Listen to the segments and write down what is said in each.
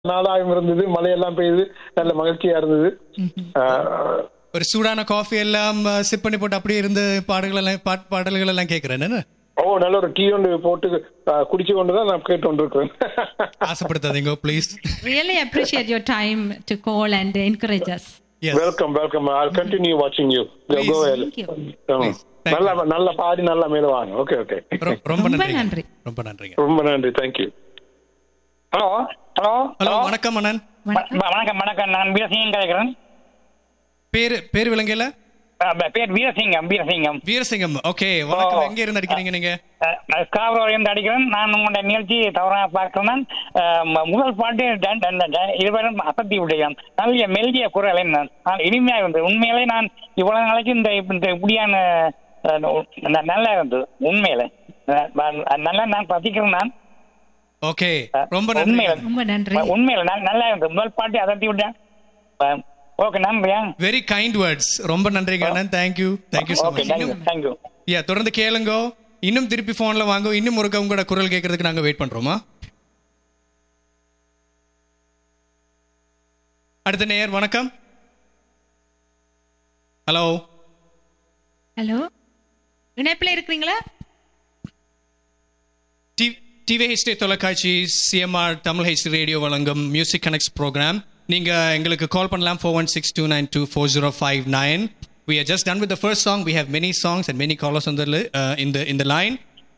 நாளாகவும் இருந்தது மழையெல்லாம் பெய்யுது நல்ல மகிழ்ச்சியா இருந்தது ஆஹ், ஒரு சூடான காஃபி எல்லாம் சிப் பண்ணி போட்டு அப்படியே இருந்து பாடல்கள் எல்லாம் பாட்- பாடல்கள் எல்லாம் கேட்கிறேன் என்ன ஓ நல்ல ஒரு டீ ஒன்று போட்டு ஆஹ், குடிச்சு கொண்டு தான் நான் கேட்டு கொண்டிருக்கிறேன் ஆசைப்படுத்தாதீங்க please Really appreciate your time to call and encourage us. Yes welcome welcome I continue வாட்சிங் you Please. Go Thank you. Please. Thank நல்லா நல்ல பாடி நல்லா மேல வாங்க ஓகே ஓகே ரொம்ப ரொம்ப நன்றி நன்றி. ரொம்ப நன்றிங்க ரொம்ப நன்றி தேங்க்யூ ஹலோ ஹலோ ஹலோ வணக்கம் அண்ணன் வணக்கம். வணக்கம் வணக்கம் நான் வீரசிங்கம் கேட்கிறேன் பேரு பேர் விலங்கையில பேர் வீரசிங்கம் வீரசிங்கம் வீரசிங்கம் ஓகே வணக்கம் ஓ. எங்க இருந்து அடிக்கிறீங்க நீங்க ஸ்காபரோலேருந்து அடிக்கிறேன் நான் உங்களுடைய நிகழ்ச்சி தவறாக பார்க்கிறேன் அஹ், ம- முதல் பாட்டு டன்- டன்- டன் டன் இருவரும் அசத்தி விடுகிறேன் நல்ல மெல்லிய குரல் என்ன நான் இனிமையாக இருந்தது உண்மையிலே நான் இவ்வளவு நாளைக்கு இந்த இந்த இப்படியான அஹ், ந- நல்லா இருந்தது உண்மையில அஹ், நான் நல்லா நான் பசிக்கிறேன் நான் ஓகே ரொம்ப நன்றி உண்மையில ரொம்ப நன்றி உண்மையில நல்- நல்லா இருந்தது முதல் பாட்டு அதட்டி விட்டேன் ஓகே நன்றியா வெரி கைண்ட் வேர்ட்ஸ் ரொம்ப நன்றிங்க அண்ணன் thank you thank you so okay much thank you thank you யா தொடர்ந்து கேளுங்க இன்னும் திருப்பி போன்ல வாங்க இன்னும் ஒரு உங்களோட குரல் கேட்கறதுக்கு நாங்க வெயிட் பண்றோமா அடுத்த நேயர் வணக்கம் ஹலோ ஹலோ இணைப்பில் இருக்கிறீங்களா டிவி ஹெச்டி தொலைக்காட்சி சிஎம்ஆர் தமிழ் ஹெச் ரேடியோ வழங்கும் மியூசிக் கனெக்ட்ஸ் ப்ரோக்ராம் நீங்க எங்களுக்கு கால் பண்ணலாம் four one six two nine two four zero five nine We are just done with the first song. We have many songs and many callers on the li- uh, in the in the line.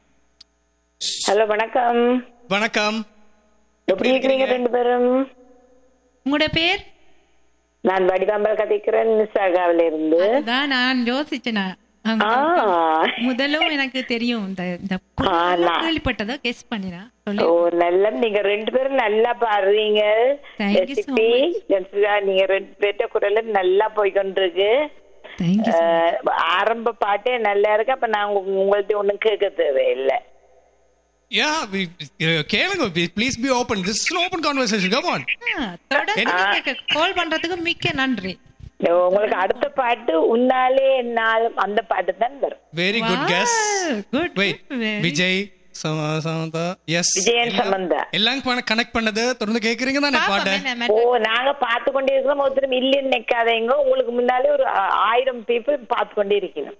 Hello வணக்கம் வணக்கம் எப்படி இருக்கிறீங்க ரெண்டு பேரும் உங்களோட பேர் நான் வடிவாம்பல் கதைக்கிறேன் மிஸ்ஸாகாவில இருந்து அதுதான் நான் யோசிச்சேன் நான். ஆ, முதலும் எனக்கு தெரியும் இந்த இந்த ஆ, நான்- கேள்விப்பட்டதோ கெஸ் பண்ணினா சொல்லி ஓ நல்ல நீங்க ரெண்டு பேரும் நல்லா பாடுறீங்க Thank you so ரெசிபி ஜென்சிகா, நீங்க ரெண்டு பேர்ட்ட குரல் நல்லா போய்கொண்டிருக்கு தேங்க்யூ அஹ், ஆரம்ப பாட்டே நல்லா இருக்கு அப்ப நான் உங்க- உங்கள்ட்ட ஒண்ணும் கேட்க தேவையில்லை Yeah, we, uh, கேளுங்க please be open this is open conversation come on தொடர்ந்து கால் பண்றதுக்கு மிக்க நன்றி உங்களுக்கு அடுத்த பாட்டு உன்னாலே என்னாலும் அந்த பாட்டு தான் வரும் very good guess good wait Vijay சம- சமந்தா எஸ் விஜயன் சமந்தா எல்லாம் கனெக்ட் பண்ணது தொடர்ந்து கேக்குறீங்க தானே பாட்டை ஓ நாங்க பார்த்து கொண்டே இருக்கிறோம் ஒருத்தரும் இல்லைன்னு நிக்காதீங்க உங்களுக்கு முன்னாலே ஒரு ஆ- ஆயிரம் பீப்புள் பார்த்து கொண்டே இருக்கணும்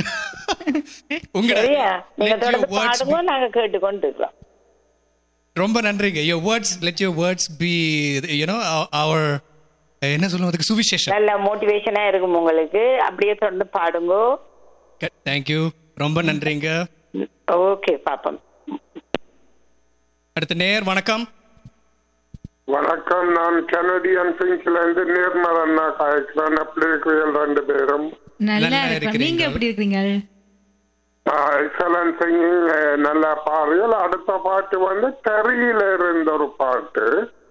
உங்களோட சரியா நீங்க let your தொடர்ந்து words பாடுங்க be- நாங்க கேட்டு கொண்டு இருக்கிறோம் ரொம்ப நன்றிங்க your words let your words be you know our, our என்ன சொல்லுவோம் அதுக்கு சுவிசேஷம் நல்ல மோட்டிவேஷனா இருக்கும் உங்களுக்கு அப்படியே தொடர்ந்து பாடுங்க தேங்க்யூ ரொம்ப நன்றிங்க ஓகே பாப்போம் அடுத்த நேர் வணக்கம் வணக்கம் நான் கனடியன் பிங்க்ல இருந்து நிர்மலன் காய்க்கிறேன் எப்படி இருக்கிறீர்கள் ரெண்டு பேரும் நல்லா நல்லா இருக்கேன் இருக்கிறீங்க. நீங்க எப்படி இருக்கீங்க எக்ஸலன்ட் சிங்கிங் நல்லா பாடுகள் அடுத்த பாட்டு வந்து தெரியல இருந்த ஒரு பாட்டு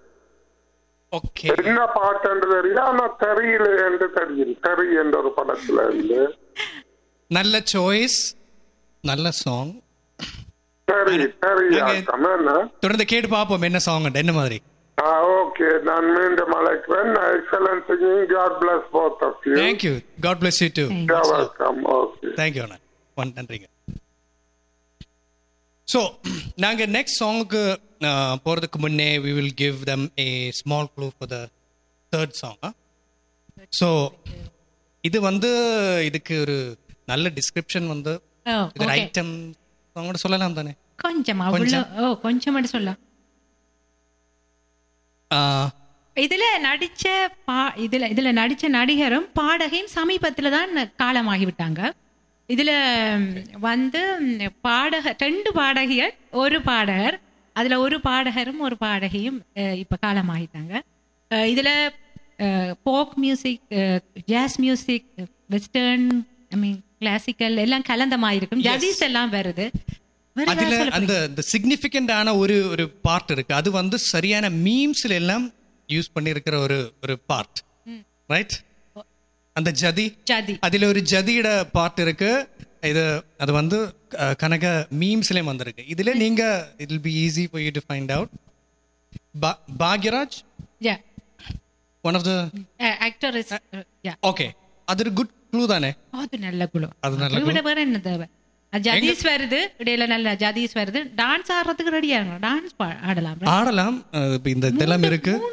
ஓகே என்ன பாட்டு என்று தெரியல ஆனா தெரியல என்று தெரியும் தெரி என்ற ஒரு படத்துல இருந்து நல்ல சாய்ஸ் நல்ல சாங் தெரி தெரிய நாங்க- என்ன தொடர்ந்து கேட்டு பார்ப்போம் என்ன சாங் என்ன மாதிரி ஓகே நான் மீண்டும் அழைக்கிறேன் excellent singing god bless both of you thank you god bless you too welcome okay thank you அண்ணா ஒன் நன்றிங்க ஸோ நாங்கள் நெக்ஸ்ட் சாங்குக்கு போகிறதுக்கு முன்னே we will give them a small clue for the third song so இது வந்து இதுக்கு ஒரு நல்ல டிஸ்கிரிப்ஷன் வந்து ஓ, இது okay. ஐட்டம் அவங்கள்ட்ட சொல்லலாம் தானே கொஞ்சம் அவ்வளோ கொஞ்சம். ஓ கொஞ்சம் மட்டும் சொல்லலாம் ஆஹ், இதுல நடிச்ச பா இதுல இதுல நடிச்ச நடிகரும் பாடகையும் சமீபத்துல தான் காலமாகி விட்டாங்க இதுல ம், வந்து ம், பாடக ரெண்டு பாடகிகள் ஒரு பாடகர் அதுல ஒரு பாடகரும் ஒரு பாடகியும் அஹ், இப்ப காலமாகிட்டாங்க அஹ், இதுல folk music jazz music western I mean classical எல்லாம் கலந்த மாதிரி இருக்கும் Yes. ஜதீஸ் எல்லாம் வருது வேற அதுல ஏதாவது சொல்ல அந்த இந்த சிக்னிஃபிகண்டான ஒரு ஒரு பார்ட் இருக்கு அது வந்து சரியான மீம்ஸ்ல எல்லாம் யூஸ் பண்ணியிருக்கிற ஒரு ஒரு பார்ட் ரைட் அந்த ஜதி ஜதி அதுல ஒரு ஜதியோட பார்ட் இருக்கு இது அது வந்து அஹ், கனக மீம்ஸ்லயும் வந்திருக்கு இதுல நீங்க it will be easy for you to find out Bhagyaraj yeah one of the actor is yeah okay அது ஒரு குட் க்ளூ தானே அது நல்ல குழு அது நல்ல அதை விட வேற என்ன தேவை ஜதீஸ் வருது இடையில நல்ல ஜதீஸ் வருது டான்ஸ் ஆடுறதுக்கு ரெடியா இருங்க டான்ஸ் ஆடலாம் ஆடலாம் அஹ், இப்ப இந்த இதெல்லாம் இருக்கு